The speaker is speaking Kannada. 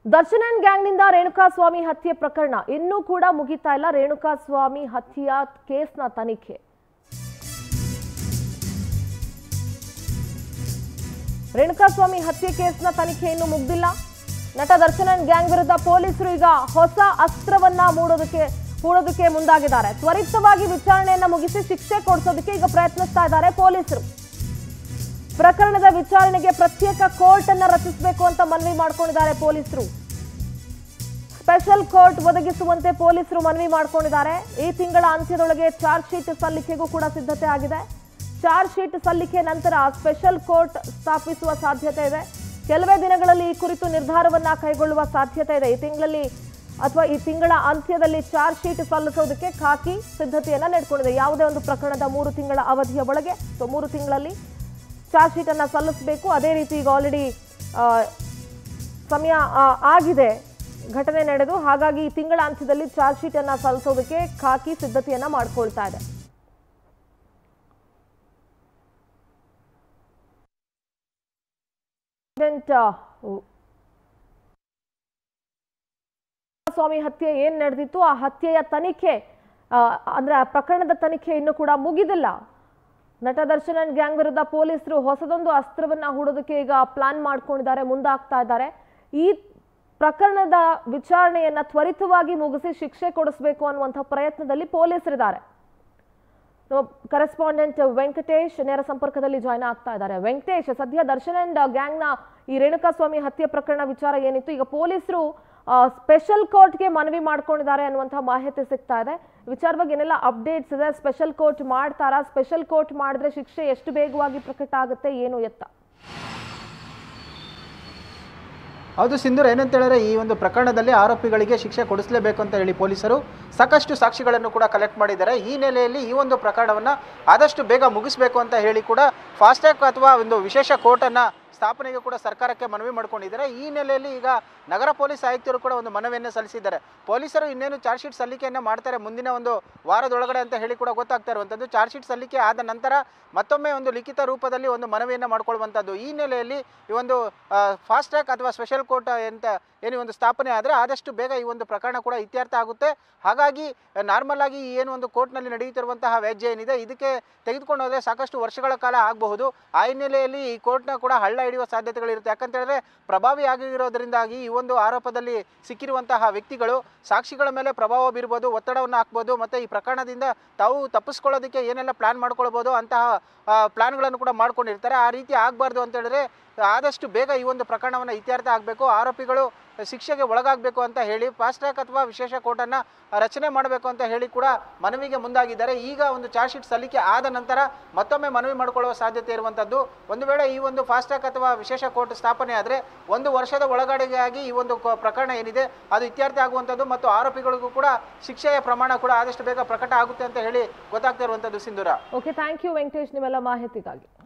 ದರ್ಶನನ್ ಗ್ಯಾಂಗ್ನಿಂದ ರೇಣುಕಾಸ್ವಾಮಿ ಹತ್ಯೆ ಪ್ರಕರಣ ಇನ್ನೂ ಕೂಡ ಮುಗಿತಾ ಇಲ್ಲ ರೇಣುಕಾಸ್ವಾಮಿ ಹತ್ಯೆಯ ಕೇಸ್ನ ತನಿಖೆ ರೇಣುಕಾಸ್ವಾಮಿ ಹತ್ಯೆ ಕೇಸ್ನ ತನಿಖೆ ಇನ್ನೂ ಮುಗ್ದಿಲ್ಲ ನಟ ದರ್ಶನನ್ ಗ್ಯಾಂಗ್ ವಿರುದ್ಧ ಪೊಲೀಸರು ಈಗ ಹೊಸ ಅಸ್ತ್ರವನ್ನ ಮೂಡೋದಕ್ಕೆ ಹೂಡೋದಕ್ಕೆ ಮುಂದಾಗಿದ್ದಾರೆ ತ್ವರಿತವಾಗಿ ವಿಚಾರಣೆಯನ್ನ ಮುಗಿಸಿ ಶಿಕ್ಷೆ ಕೊಡಿಸೋದಕ್ಕೆ ಈಗ ಪ್ರಯತ್ನಿಸ್ತಾ ಇದ್ದಾರೆ ಪೊಲೀಸರು ಪ್ರಕರಣದ ವಿಚಾರಣೆಗೆ ಪ್ರತ್ಯೇಕ ಕೋರ್ಟ್ ಅನ್ನ ರಚಿಸಬೇಕು ಅಂತ ಮನವಿ ಮಾಡ್ಕೊಂಡಿದ್ದಾರೆ ಪೊಲೀಸರು ಸ್ಪೆಷಲ್ ಕೋರ್ಟ್ ಒದಗಿಸುವಂತೆ ಪೊಲೀಸರು ಮನವಿ ಮಾಡ್ಕೊಂಡಿದ್ದಾರೆ ಈ ತಿಂಗಳ ಅಂತ್ಯದೊಳಗೆ ಚಾರ್ಜ್ ಶೀಟ್ ಸಲ್ಲಿಕೆಗೂ ಕೂಡ ಸಿದ್ಧತೆ ಆಗಿದೆ ಚಾರ್ಜ್ ಶೀಟ್ ಸಲ್ಲಿಕೆ ನಂತರ ಸ್ಪೆಷಲ್ ಕೋರ್ಟ್ ಸ್ಥಾಪಿಸುವ ಸಾಧ್ಯತೆ ಇದೆ ಕೆಲವೇ ದಿನಗಳಲ್ಲಿ ಈ ಕುರಿತು ನಿರ್ಧಾರವನ್ನ ಕೈಗೊಳ್ಳುವ ಸಾಧ್ಯತೆ ಇದೆ ಈ ತಿಂಗಳಲ್ಲಿ ಅಥವಾ ಈ ತಿಂಗಳ ಅಂತ್ಯದಲ್ಲಿ ಚಾರ್ಜ್ ಶೀಟ್ ಸಲ್ಲಿಸೋದಕ್ಕೆ ಖಾಕಿ ಸಿದ್ಧತೆಯನ್ನ ನಡೆಕೊಂಡಿದೆ ಯಾವುದೇ ಒಂದು ಪ್ರಕರಣದ ಮೂರು ತಿಂಗಳ ಅವಧಿಯ ಒಳಗೆ ಸೊ ಮೂರು ತಿಂಗಳಲ್ಲಿ ಚಾರ್ಜ್ ಶೀಟ್ ಅನ್ನ ಸಲ್ಲಿಸಬೇಕು ಅದೇ ರೀತಿ ಈಗ ಆಲ್ರೆಡಿ ಸಮಯ ಆ, ಆಗಿದೆ ಘಟನೆ ನಡೆದು ಹಾಗಾಗಿ ಈ ತಿಂಗಳ ಅಂತ್ಯದಲ್ಲಿ ಚಾರ್ಜ್ ಶೀಟ್ ಅನ್ನ ಸಲ್ಲಿಸೋದಕ್ಕೆ ಖಾಕಿ ಸಿದ್ಧತೆಯನ್ನ ಮಾಡ್ಕೊಳ್ತಾ ಇದೆ President, ಆ, ಸ್ವಾಮಿ ಹತ್ಯೆ ಏನ್ ನಡೆದಿತ್ತು ಆ ಹತ್ಯೆಯ ತನಿಖೆ ಆ, ಅಂದ್ರೆ ಆ ಪ್ರಕರಣದ ತನಿಖೆ ಇನ್ನೂ ಕೂಡ ಮುಗಿದಿಲ್ಲ ನಟ ದರ್ಶನನ್ ಗ್ಯಾಂಗ್ ವಿರುದ್ಧ ಪೊಲೀಸರು ಹೊಸದೊಂದು ಅಸ್ತ್ರವನ್ನ ಹೂಡೋದಕ್ಕೆ ಈಗ ಪ್ಲಾನ್ ಮಾಡ್ಕೊಂಡಿದ್ದಾರೆ ಮುಂದಾಗ್ತಾ ಇದ್ದಾರೆ ಈ ಪ್ರಕರಣದ ವಿಚಾರಣೆಯನ್ನ ತ್ವರಿತವಾಗಿ ಮುಗಿಸಿ ಶಿಕ್ಷೆ ಕೊಡಿಸಬೇಕು ಅನ್ನುವಂಥ ಪ್ರಯತ್ನದಲ್ಲಿ ಪೊಲೀಸರಿದ್ದಾರೆ ಕರೆಸ್ಪಾಂಡೆಂಟ್ ವೆಂಕಟೇಶ್ ನೇರ ಸಂಪರ್ಕದಲ್ಲಿ ಜಾಯ್ನ್ ಆಗ್ತಾ ಇದ್ದಾರೆ ವೆಂಕಟೇಶ್ ಸದ್ಯ ದರ್ಶನ್ ಅಂಡ್ ಗ್ಯಾಂಗ್ನ ಈ ರೇಣುಕಾಸ್ವಾಮಿ ಹತ್ಯೆ ಪ್ರಕರಣ ವಿಚಾರ ಏನಿತ್ತು ಈಗ ಪೊಲೀಸರು ಸ್ಪೆಷಲ್ ಕೋರ್ಟ್ಗೆ ಮನವಿ ಮಾಡ್ಕೊಂಡಿದ್ದಾರೆ ಅನ್ನುವಂಥ ಮಾಹಿತಿ ಸಿಗ್ತಾ ಇದೆ ವಿಚಾರವಾಗಿ ಏನೆಲ್ಲ ಅಪ್ಡೇಟ್ಸ್ ಇದೆ ಸ್ಪೆಷಲ್ ಕೋರ್ಟ್ ಮಾಡ್ತಾರಾ ಸ್ಪೆಷಲ್ ಕೋರ್ಟ್ ಮಾಡಿದ್ರೆ ಶಿಕ್ಷೆ ಎಷ್ಟು ಬೇಗವಾಗಿ ಪ್ರಕಟ ಆಗುತ್ತೆ ಏನು ಎತ್ತ ಹೌದು ಸಿಂಧೂರ್ ಏನಂತ ಹೇಳಿದ್ರೆ ಈ ಒಂದು ಪ್ರಕರಣದಲ್ಲಿ ಆರೋಪಿಗಳಿಗೆ ಶಿಕ್ಷೆ ಕೊಡಿಸಲೇಬೇಕು ಅಂತ ಹೇಳಿ ಪೊಲೀಸರು ಸಾಕಷ್ಟು ಸಾಕ್ಷಿಗಳನ್ನು ಕೂಡ ಕಲೆಕ್ಟ್ ಮಾಡಿದ್ದಾರೆ ಈ ನೆಲೆಯಲ್ಲಿ ಈ ಒಂದು ಪ್ರಕರಣವನ್ನು ಆದಷ್ಟು ಬೇಗ ಮುಗಿಸಬೇಕು ಅಂತ ಹೇಳಿ ಕೂಡ ಫಾಸ್ಟ್ಯಾಗ್ ಅಥವಾ ಒಂದು ವಿಶೇಷ ಕೋರ್ಟನ್ನು ಸ್ಥಾಪನೆಗೆ ಕೂಡ ಸರ್ಕಾರಕ್ಕೆ ಮನವಿ ಮಾಡ್ಕೊಂಡಿದ್ದಾರೆ ಈ ನೆಲೆಯಲ್ಲಿ ಈಗ ನಗರ ಪೊಲೀಸ್ ಆಯುಕ್ತರು ಕೂಡ ಒಂದು ಮನವಿಯನ್ನು ಸಲ್ಲಿಸಿದ್ದಾರೆ ಪೊಲೀಸರು ಇನ್ನೇನು ಚಾರ್ಜ್ ಶೀಟ್ ಸಲ್ಲಿಕೆಯನ್ನು ಮಾಡ್ತಾರೆ ಮುಂದಿನ ಒಂದು ವಾರದೊಳಗಡೆ ಅಂತ ಹೇಳಿ ಕೂಡ ಗೊತ್ತಾಗ್ತಾ ಇರುವಂಥದ್ದು ಚಾರ್ಜ್ ಶೀಟ್ ಸಲ್ಲಿಕೆ ಆದ ನಂತರ ಮತ್ತೊಮ್ಮೆ ಒಂದು ಲಿಖಿತ ರೂಪದಲ್ಲಿ ಒಂದು ಮನವಿಯನ್ನು ಮಾಡ್ಕೊಳ್ಳುವಂಥದ್ದು ಈ ನೆಲೆಯಲ್ಲಿ ಈ ಒಂದು ಫಾಸ್ಟ್ ಟ್ರ್ಯಾಕ್ ಅಥವಾ ಸ್ಪೆಷಲ್ ಕೋರ್ಟ್ ಅಂತ ಏನು ಈ ಒಂದು ಸ್ಥಾಪನೆ ಆದರೆ ಆದಷ್ಟು ಬೇಗ ಈ ಒಂದು ಪ್ರಕರಣ ಕೂಡ ಇತ್ಯರ್ಥ ಆಗುತ್ತೆ ಹಾಗಾಗಿ ನಾರ್ಮಲ್ ಆಗಿ ಈ ಏನು ಒಂದು ಕೋರ್ಟ್ನಲ್ಲಿ ನಡೆಯುತ್ತಿರುವಂತಹ ವ್ಯಾಜ್ಯ ಏನಿದೆ ಇದಕ್ಕೆ ತೆಗೆದುಕೊಂಡು ಹೋದರೆ ಸಾಕಷ್ಟು ವರ್ಷಗಳ ಕಾಲ ಆಗಬಹುದು ಆ ಹಿನ್ನೆಲೆಯಲ್ಲಿ ಈ ಕೋರ್ಟ್ನ ಕೂಡ ಹಳ್ಳ ಹಿಡಿಯುವ ಸಾಧ್ಯತೆಗಳಿರುತ್ತೆ ಯಾಕಂತ ಹೇಳಿದ್ರೆ ಪ್ರಭಾವಿ ಆಗಿರೋದ್ರಿಂದಾಗಿ ಈ ಒಂದು ಆರೋಪದಲ್ಲಿ ಸಿಕ್ಕಿರುವಂತಹ ವ್ಯಕ್ತಿಗಳು ಸಾಕ್ಷಿಗಳ ಮೇಲೆ ಪ್ರಭಾವ ಬೀರ್ಬೋದು ಒತ್ತಡವನ್ನು ಹಾಕ್ಬೋದು ಮತ್ತು ಈ ಪ್ರಕರಣದಿಂದ ತಾವು ತಪ್ಪಿಸ್ಕೊಳ್ಳೋದಕ್ಕೆ ಏನೆಲ್ಲ ಪ್ಲಾನ್ ಮಾಡ್ಕೊಳ್ಬೋದು ಅಂತಹ ಪ್ಲಾನ್ಗಳನ್ನು ಕೂಡ ಮಾಡ್ಕೊಂಡಿರ್ತಾರೆ ಆ ರೀತಿ ಆಗಬಾರ್ದು ಅಂತ ಹೇಳಿದ್ರೆ ಆದಷ್ಟು ಬೇಗ ಈ ಒಂದು ಪ್ರಕರಣವನ್ನು ಇತ್ಯರ್ಥ ಆಗಬೇಕು ಆರೋಪಿಗಳು ಶಿಕ್ಷೆಗೆ ಒಳಗಾಗಬೇಕು ಅಂತ ಹೇಳಿ ಫಾಸ್ಟ್ ಟ್ರ್ಯಾಕ್ ಅಥವಾ ವಿಶೇಷ ಕೋರ್ಟನ್ನು ರಚನೆ ಮಾಡಬೇಕು ಅಂತ ಹೇಳಿ ಕೂಡ ಮನವಿಗೆ ಮುಂದಾಗಿದ್ದಾರೆ ಈಗ ಒಂದು ಚಾರ್ಜ್ ಶೀಟ್ ಸಲ್ಲಿಕೆ ಆದ ನಂತರ ಮತ್ತೊಮ್ಮೆ ಮನವಿ ಮಾಡಿಕೊಳ್ಳುವ ಸಾಧ್ಯತೆ ಇರುವಂಥದ್ದು ಒಂದು ವೇಳೆ ಈ ಒಂದು ಫಾಸ್ಟ್ ಟ್ರ್ಯಾಕ್ ಅಥವಾ ವಿಶೇಷ ಕೋರ್ಟ್ ಸ್ಥಾಪನೆ ಆದರೆ ಒಂದು ವರ್ಷದ ಒಳಗಡೆಗಾಗಿ ಈ ಒಂದು ಕ- ಪ್ರಕರಣ ಏನಿದೆ ಅದು ಇತ್ಯರ್ಥ ಆಗುವಂಥದ್ದು ಮತ್ತು ಆರೋಪಿಗಳಿಗೂ ಕೂಡ ಶಿಕ್ಷೆಯ ಪ್ರಮಾಣ ಕೂಡ ಆದಷ್ಟು ಬೇಗ ಪ್ರಕಟ ಆಗುತ್ತೆ ಅಂತ ಹೇಳಿ ಗೊತ್ತಾಗ್ತಾ ಇರುವಂಥದ್ದು Sindhura okay thank you Venkatesh ನಿಮ್ಮೆಲ್ಲ ಮಾಹಿತಿಗಾಗಿ